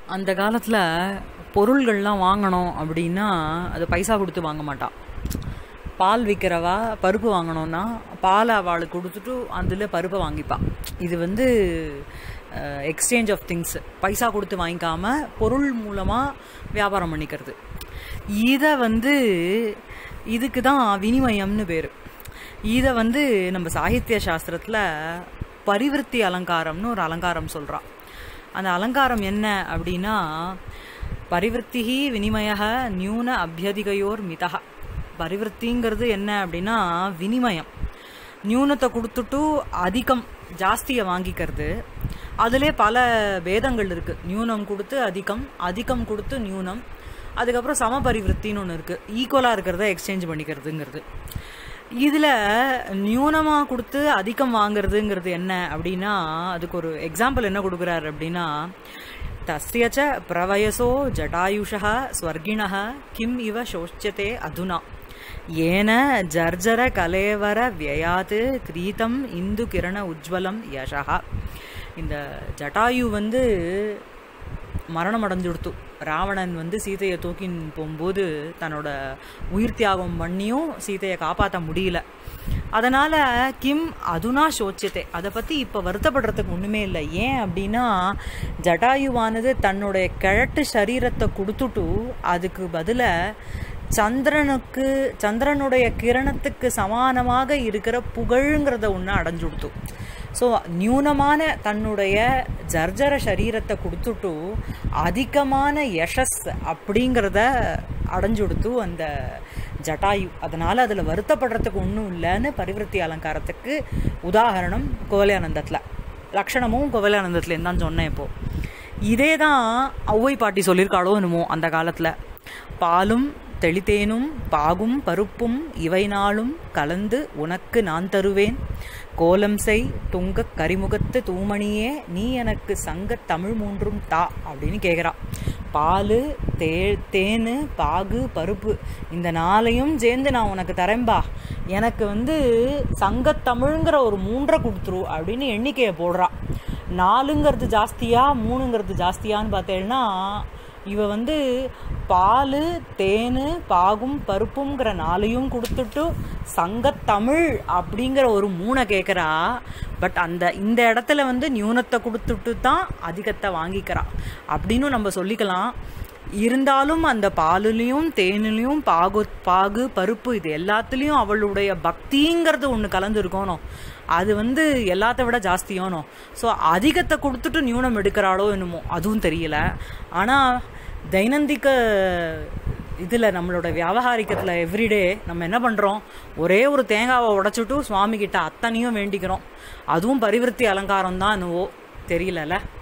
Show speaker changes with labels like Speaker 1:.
Speaker 1: அந்த காலத்தில் பொருள்கள்லாம் வாங்கணும் அப்படின்னா அது பைசா கொடுத்து வாங்க மாட்டான் பால் விற்கிறவா பருப்பு வாங்கணும்னா பாலை அவளுக்கு கொடுத்துட்டு அதில் பருப்பை வாங்கிப்பான் இது வந்து எக்ஸ்சேஞ்ச் ஆஃப் திங்ஸ் பைசா கொடுத்து வாங்கிக்காம பொருள் மூலமாக வியாபாரம் பண்ணிக்கிறது இதை வந்து இதுக்கு தான் வினிமயம்னு பேர் இதை வந்து நம்ம சாகித்ய சாஸ்திரத்தில் பரிவிருத்தி அலங்காரம்னு ஒரு அலங்காரம் சொல்கிறான் அந்த அலங்காரம் என்ன அப்படின்னா பரிவிருத்திகி வினிமய நியூன அபியதிகையோர் மிதா பரிவிருத்திங்கிறது என்ன அப்படின்னா வினிமயம் நியூனத்தை கொடுத்துட்டு அதிகம் ஜாஸ்தியை வாங்கிக்கிறது அதிலே பல பேதங்கள் இருக்குது நியூனம் கொடுத்து அதிகம் அதிகம் கொடுத்து நியூனம் அதுக்கப்புறம் சம பரிவிருத்தின்னு ஒன்று இருக்குது ஈக்குவலாக இருக்கிறத எக்ஸ்சேஞ்ச் பண்ணிக்கிறதுங்கிறது இதில் நியூனமாக கொடுத்து அதிகம் வாங்குறதுங்கிறது என்ன அப்படின்னா அதுக்கு ஒரு எக்ஸாம்பிள் என்ன கொடுக்குறாரு அப்படின்னா தஸ்யச்ச பிரவயசோ ஜடாயுஷா ஸ்வர்கிணः கிம் இவ சோஷ்யத்தே அதுனா ஏன ஜர்ஜர கலேவர வியாத்து கிரீதம் இந்து கிரண உஜ்வலம் யசா இந்த ஜட்டாயு வந்து மரணம் அடைஞ்சுடுத்து ராவணன் வந்து சீதையை தூக்கின்னு போகும்போது தன்னோட உயிர் தியாகம் பண்ணியும் சீதையை காப்பாற்ற முடியல அதனால் கிம் அதுனா சோச்சியத்தை அதை பற்றி இப்போ வருத்தப்படுறதுக்கு ஒன்றுமே இல்லை ஏன் அப்படின்னா ஜட்டாயுவானது தன்னுடைய கிழட்டு சரீரத்தை கொடுத்துட்டு அதுக்கு பதிலாக சந்திரனுக்கு சந்திரனுடைய கிரணத்துக்கு சமானமாக இருக்கிற புகழுங்கிறத ஒன்று அடைஞ்சுடுத்து ஸோ நியூனமான தன்னுடைய ஜர்ஜர சரீரத்தை கொடுத்துட்டு அதிகமான யஷஸ் அப்படிங்கிறத அடைஞ்சுடுத்து அந்த ஜட்டாயு அதனால் அதில் வருத்தப்படுறதுக்கு ஒன்றும் இல்லைன்னு பரிவிருத்தி அலங்காரத்துக்கு உதாரணம் கோவலையானந்தத்தில் லக்ஷணமும் கோவலையானந்தத்துலேருந்து தான் சொன்னேன் இப்போது இதே தான் ஔவை பாட்டி சொல்லியிருக்காளோ என்னமோ அந்த காலத்தில் பாலும் தெளித்தேனும் பாகும் பருப்பும் இவை நாளும் கலந்து உனக்கு நான் தருவேன் கோலம் செய் துங்க கரிமுகத்து தூமணியே நீ எனக்கு சங்க தமிழ் மூன்றும் தா அப்படின்னு கேட்குறா பால் தே தேன் பாகு பருப்பு இந்த நாளையும் சேர்ந்து நான் உனக்கு தரேன்பா எனக்கு வந்து சங்கத்தமிழ்ங்கிற ஒரு மூன்றை கொடுத்துரு அப்படின்னு எண்ணிக்கையை போடுறா நாலுங்கிறது ஜாஸ்தியா மூணுங்கிறது ஜாஸ்தியான்னு பார்த்தேன்னா இவ வந்து பால் தேன் பாகும் பருப்புங்கிற நாளையும் கொடுத்துட்டு சங்கத்தமிழ் அப்படிங்கிற ஒரு மூணை கேட்குறா பட் அந்த இந்த இடத்துல வந்து நியூனத்தை கொடுத்துட்டு தான் அதிகத்தை வாங்கிக்கிறா அப்படின்னு நம்ம சொல்லிக்கலாம் இருந்தாலும் அந்த பாலுலேயும் தேனுலேயும் பாகு பாகு பருப்பு இது எல்லாத்துலேயும் அவளுடைய பக்திங்கிறது ஒன்று கலந்து இருக்கணும் அது வந்து எல்லாத்த விட ஜாஸ்தியானோ ஸோ அதிகத்தை கொடுத்துட்டு நியூனம் எடுக்கிறாளோ என்னமோ அதுவும் தெரியல ஆனால் தைனந்திக இதில் நம்மளோட வியாபகாரிக்கத்தில் எவ்ரிடே நம்ம என்ன பண்ணுறோம் ஒரே ஒரு தேங்காவை உடச்சிட்டு சுவாமி கிட்ட அத்தனையும் வேண்டிக்கிறோம் அதுவும் பரிவிருத்தி அலங்காரம் தான் என்னவோ தெரியலல்ல